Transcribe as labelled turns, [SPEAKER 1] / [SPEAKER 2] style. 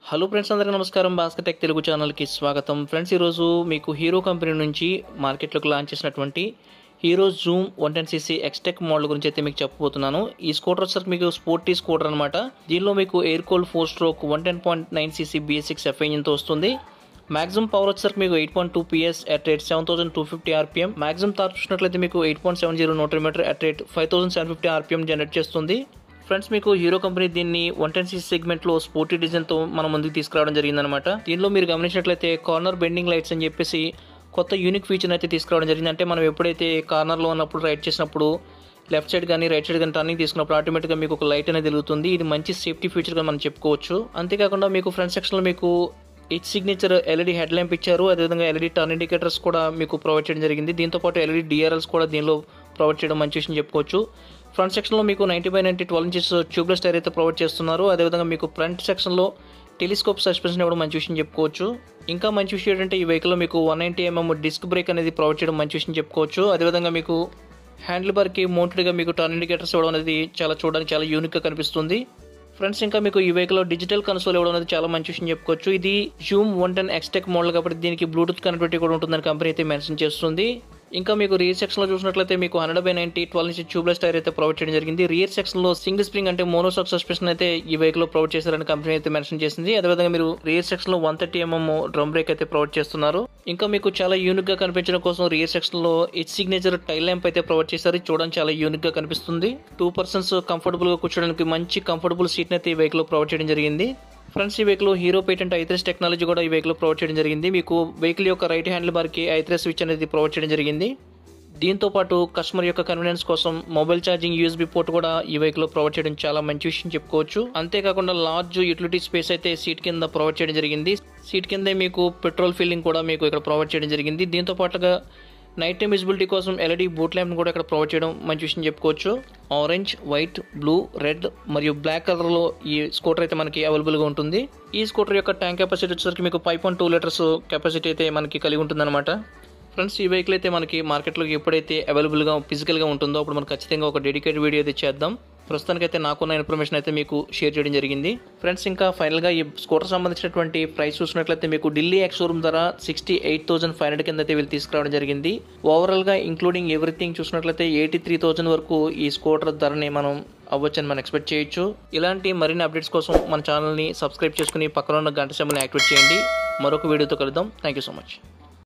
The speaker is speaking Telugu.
[SPEAKER 1] హలో ఫ్రెండ్స్ అందరికీ నమస్కారం భాస్కర్ టెక్ తెలుగు ఛానల్కి స్వాగతం ఫ్రెండ్స్ ఈరోజు మీకు హీరో కంపెనీ నుంచి మార్కెట్లోకి లాంచ్ చేసినటువంటి Hero Zoom one ten CC Xtec model గురించి అయితే మీకు చెప్పబోతున్నాను ఈ స్కూటర్ వచ్చేసరికి మీకు స్పోర్టీ స్కూటర్ అనమాట దీనిలో మీకు air cool four stroke one ten point nine CC BS six F ఇంజిన్తో వస్తుంది మాక్సిమం పవర్ వచ్చేసరికి మీకు eight point two PS at rate seven thousand two fifty RPM maximum torque చూసినట్లయితే మీకు eight point seven zero newton metre at rate five thousand seven fifty RPM generate చేస్తుంది ఫ్రెండ్స్ మీకు హీరో కంపెనీ దీన్ని వన్ టెన్ సీసీ సెగ్మెంట్లో స్పోర్టీ డిజైన్తో మనం ముందుకు తీసుకురావడం జరిగిందనమాట దీనిలో మీరు గమనించినట్లయితే కార్నర్ బెండింగ్ లైట్స్ అని చెప్పేసి కొత్త యూనిక్ ఫీచర్ అయితే తీసుకురావడం జరిగింది అంటే మనం ఎప్పుడైతే కార్నర్లో ఉన్నప్పుడు రైడ్ చేసినప్పుడు లెఫ్ట్ సైడ్ కానీ రైట్ సైడ్ కానీ టర్నింగ్ తీసుకున్నప్పుడు ఆటోమేటిక్గా మీకు ఒక లైట్ అనేది వెలుగుతుంది ఇది మంచి సేఫ్టీ ఫీచర్గా మనం చెప్పుకోవచ్చు అంతేకాకుండా మీకు ఫ్రంట్ సెక్షన్లో మీకు H signature LED headlamp ఇచ్చారు అదేవిధంగా ఎల్ఈడి టర్న్ ఇండికేటర్స్ కూడా మీకు ప్రొవైడ్ చేయడం జరిగింది దీంతో పాటు ఎల్ఈడి డిఆర్ఎల్స్ కూడా దీనిలో ప్రొవైడ్ చేయడం మంచి విషయం చెప్పుకోవచ్చు ఫ్రంట్ సెక్షన్లో మీకు ninety by ninety twelve inches tubeless tyre అయితే ప్రొవైడ్ చేస్తున్నారు అదేవిధంగా మీకు ఫ్రంట్ సెక్షన్లో టెలిస్కోప్ సస్పెన్షన్ ఇవ్వడం మంచి విషయం చెప్పుకోవచ్చు ఇంకా మంచి విషయం ఏంటంటే ఈ వెహికల్లో మీకు one ninety MM disc brake అనేది ప్రొవైడ్ చేయడం మంచి విషయం చెప్పుకోవచ్చు అదేవిధంగా మీకు హ్యాండిల్ బార్కి మౌంటెడ్గా మీకు టర్న్ ఇండికేటర్స్ ఇవ్వడం అనేది చాలా చూడడానికి చాలా యూనిక్గా కనిపిస్తుంది ఫ్రెండ్స్ ఇంకా మీకు ఈ వెహికల్ డిజిటల్ కన్సోల్ ఇవ్వడం అనేది చాలా మంచి విషయం చెప్పుకోవచ్చు ఇది Zoom one ten Xtec model కాబట్టి దీనికి బ్లూటూత్ కనెక్టివిటీ కూడా ఉంటుందని కంపెనీ అయితే మెన్షన్ చేస్తుంది ఇంకా మీకు రియర్ సెక్షన్లో చూసినట్లయితే మీకు hundred by ninety twelve inch tubeless tyre అయితే ప్రొవైడ్ చేయడం జరిగింది రియర్ సెక్షన్లో సింగిల్ స్ప్రింగ్ అంటే మోనోసాక్ సస్పెన్షన్ అయితే ఈ వెహికల్ ప్రొవైడ్ చేశారని కంపెనీ అయితే మెన్షన్ చేసింది అదేవిధంగా మీరు రియర్ సెక్షన్లో one thirty MM drum brake అయితే ప్రొవైడ్ చేస్తున్నారు ఇంకా మీకు చాలా యూనిక్ గా కనిపించడం కోసం రియర్ సెక్షన్ లో హెచ్ సిగ్నేచర్ టైల్ ల్యాంప్ అయితే ప్రొవైడ్ చేశారు ఇది చూడడానికి చాలా యూనిక్ గా కనిపిస్తుంది టూ పర్సన్స్ కంఫర్టబుల్ గా కూర్చోడానికి మంచి కంఫర్టబుల్ సీట్ అయితే ఈ వెహికల్ ప్రొవైడ్ చేయడం జరిగింది ఫ్రెండ్స్ ఈ vehicle Hero patent I three S technology కూడా ఈ వెహికల్ ప్రొవైడ్ చేయడం జరిగింది మీకు వెహికల్ యొక్క రైట్ హ్యాండిల్ బార్కి ఐత్రెస్ స్విచ్ అనేది ప్రొవైడ్ చేయడం జరిగింది దీంతో పాటు కస్టమర్ యొక్క కన్వీనియన్స్ కోసం మొబైల్ ఛార్జింగ్ యూఎస్బీ పోర్ట్ కూడా ఈ వెహికల్ ప్రొవైడ్ చేయడం చాలా మంచి విషయం చెప్పుకోవచ్చు అంతేకాకుండా లార్జ్ యూటిలిటీ స్పేస్ అయితే సీట్ కింద ప్రొవైడ్ చేయడం జరిగింది సీట్ కిందే మీకు పెట్రోల్ ఫిల్లింగ్ కూడా మీకు ఇక్కడ ప్రొవైడ్ చేయడం జరిగింది దీంతో పాటుగా నైట్ టైం విజిబిలిటీ కోసం ఎల్ఈడి బూట్ ల్యాంప్ కూడా ఇక్కడ ప్రొవైడ్ చేయడం మంచి విషయం చెప్పుకోవచ్చు ఆరెంజ్ వైట్ బ్లూ రెడ్ మరియు బ్లాక్ కలర్లో ఈ స్కూటర్ అయితే మనకి అవైలబుల్గా ఉంటుంది ఈ స్కూటర్ యొక్క ట్యాంక్ కెపాసిటీ వచ్చేసరికి మీకు five point two litres capacity అయితే మనకి కలిగి ఉంటుందన్నమాట ఫ్రెండ్స్ ఈ వెహికల్ అయితే మనకి మార్కెట్లో ఎప్పుడైతే అవైలబుల్గా ఫిజికల్గా ఉంటుందో అప్పుడు మనం ఖచ్చితంగా ఒక డెడికేటెడ్ వీడియో అయితే చేద్దాం ప్రస్తుతానికైతే నాకున్న ఇన్ఫర్మేషన్ అయితే మీకు షేర్ చేయడం జరిగింది ఫ్రెండ్స్ ఇంకా ఫైనల్గా ఈ స్కూటర్ సంబంధించినటువంటి ప్రైస్ చూసినట్లయితే మీకు ఢిల్లీ ఎక్స్ షోరూమ్ ధర sixty eight thousand five hundred కింద అయితే వీళ్ళు తీసుకురావడం జరిగింది ఓవరాల్గా ఇంక్లూడింగ్ ఎవ్రీథింగ్ చూసినట్లయితే ఎయిటీ త్రీ థౌసండ్ వరకు ఈ స్కూటర్ ధరని మనం అవ్వచ్చని మనం ఎక్స్పెక్ట్ చేయొచ్చు ఇలాంటి మరిన్ని అప్డేట్స్ కోసం మన ఛానల్ని సబ్స్క్రైబ్ చేసుకుని పక్కన ఉన్న గంట సింబల్ని యాక్టివేట్ చేయండి మరొక వీడియోతో కలుద్దాం థ్యాంక్ యూ సో మచ్